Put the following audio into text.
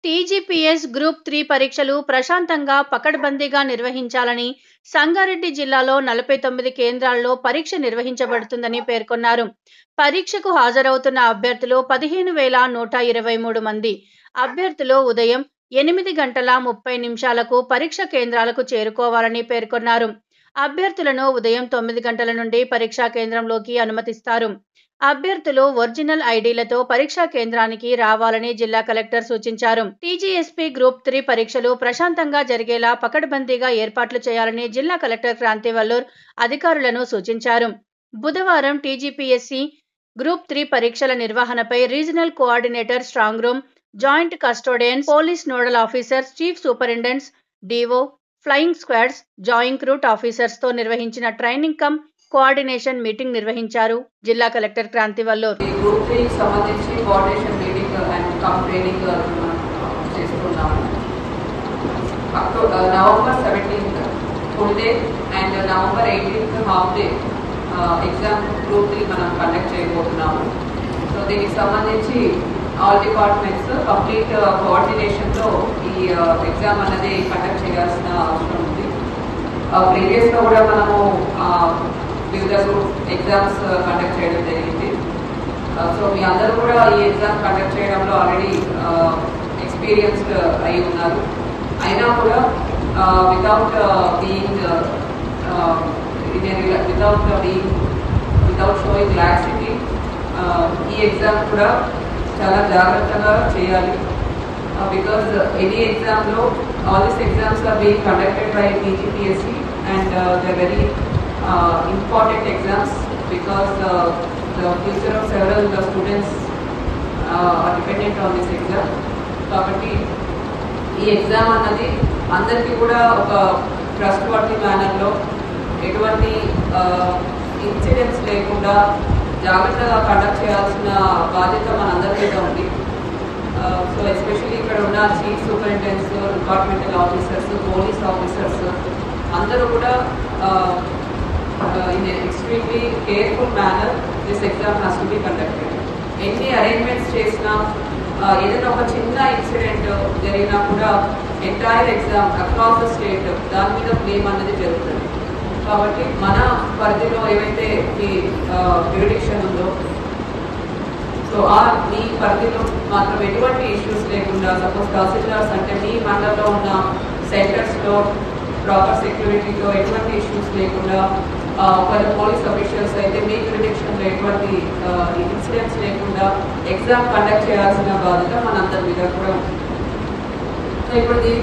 TGPS group three పరీక్షలు ప్రశాంతంగా పకడ్బందీగా నిర్వహించాలని సంగారెడ్డి జిల్లాలో నలభై తొమ్మిది కేంద్రాల్లో పరీక్ష నిర్వహించబడుతుందని పేర్కొన్నారు పరీక్షకు హాజరవుతున్న అభ్యర్థులు పదిహేను వేల నూట ఇరవై మూడు మంది అభ్యర్థులు ఉదయం ఎనిమిది గంటల ముప్పై నిమిషాలకు పరీక్ష కేంద్రాలకు చేరుకోవాలని పేర్కొన్నారు అభ్యర్థులను ఉదయం తొమ్మిది గంటల నుండి పరీక్షా కేంద్రంలోకి అనుమతిస్తారు అభ్యర్థులు ఒరిజినల్ ఐడీలతో పరీక్షా కేంద్రానికి రావాలని జిల్లా కలెక్టర్ సూచించారు టీజీఎస్పీ గ్రూప్ త్రీ పరీక్షలు ప్రశాంతంగా జరిగేలా పకడ్బందీగా ఏర్పాట్లు చేయాలని జిల్లా కలెక్టర్ క్రాంతివల్లూర్ అధికారులను సూచించారు బుధవారం టీజీపీఎస్సీ గ్రూప్ త్రీ పరీక్షల నిర్వహణపై regional coordinator strong room joint custodians police nodal officers chief superintendents DO flying squads joint route officers తో నిర్వహించిన ట్రైనింగ్ కమ్ కోఆర్డినేషన్ మీటింగ్ నిర్వహించారు జిల్లా కలెక్టర్ క్రాంతివల్లూర్ ఈ గ్రూప్ త్రీ సంబంధించి coordination meeting and cum training చేస్తున్నాము October November seventeenth full day and November eighteenth half day exam group three మనం conduct చేయబోతున్నాము so దీనికి సంబంధించి ఆల్ డిపార్ట్మెంట్స్ కంప్లీట్ కోఆర్డినేషన్తో ఈ ఎగ్జామ్ అన్నది కండక్ట్ చేయాల్సిన అవసరం ఉంది ప్రీవియస్గా కూడా మనము వివిధ గ్రూప్ ఎగ్జామ్స్ కండక్ట్ చేయడం జరిగింది సో మీ అందరూ కూడా ఈ ఎగ్జామ్ కండక్ట్ చేయడంలో ఆల్రెడీ ఎక్స్పీరియన్స్డ్ అయి ఉన్నారు అయినా కూడా without being without being without showing laxity ఈ ఎగ్జామ్ కూడా చాలా జాగ్రత్తగా చేయాలి బికాస్ ఎనీ ఎగ్జామ్లో all this exams are being conducted by TGPSC and the very important exams because uh, the future of several the students uh, are dependent on this exam. కాబట్టి ఈ exam అన్నది అందరికీ కూడా ఒక ట్రస్ట్ వర్తి మేనర్లో ఎటువంటి incidents లేకుండా జాగ్రత్తగా కండక్ట్ చేయాల్సిన బాధ్యత మనందరి మీద ఉంది సో ఎస్పెషల్లీ ఇక్కడ ఉన్న chief superintendents departmental officers police officers అందరూ కూడా uh, in an extremely careful manner this exam has to be conducted. ఎన్ని అరేంజ్మెంట్స్ చేసినా ఏదైనా ఒక చిన్న ఇన్సిడెంట్ జరిగినా కూడా entire exam across the state దాని మీద బ్లేమ్ అన్నది జరుగుతుంది కాబట్టి మన పరిధిలో ఏవైతే ఈ జ్యూరిడిక్షన్ ఉందో సో ఆ మీ పరిధిలో మాత్రం ఎటువంటి ఇష్యూస్ లేకుండా సపోజ్ తహసీల్దార్స్ అంటే మీ మండలంలో ఉన్న సెంటర్స్లో ప్రాపర్ సెక్యూరిటీతో ఎటువంటి ఇష్యూస్ లేకుండా ఒకవేళ పోలీస్ అఫీషియల్స్ అయితే మీ జ్యూరిడిక్షన్లో ఎటువంటి ఇన్సిడెంట్స్ లేకుండా ఎగ్జామ్ కండక్ట్ చేయాల్సిన బాధ్యత మనందరి మీద కూడా ఉంది సో ఇప్పుడు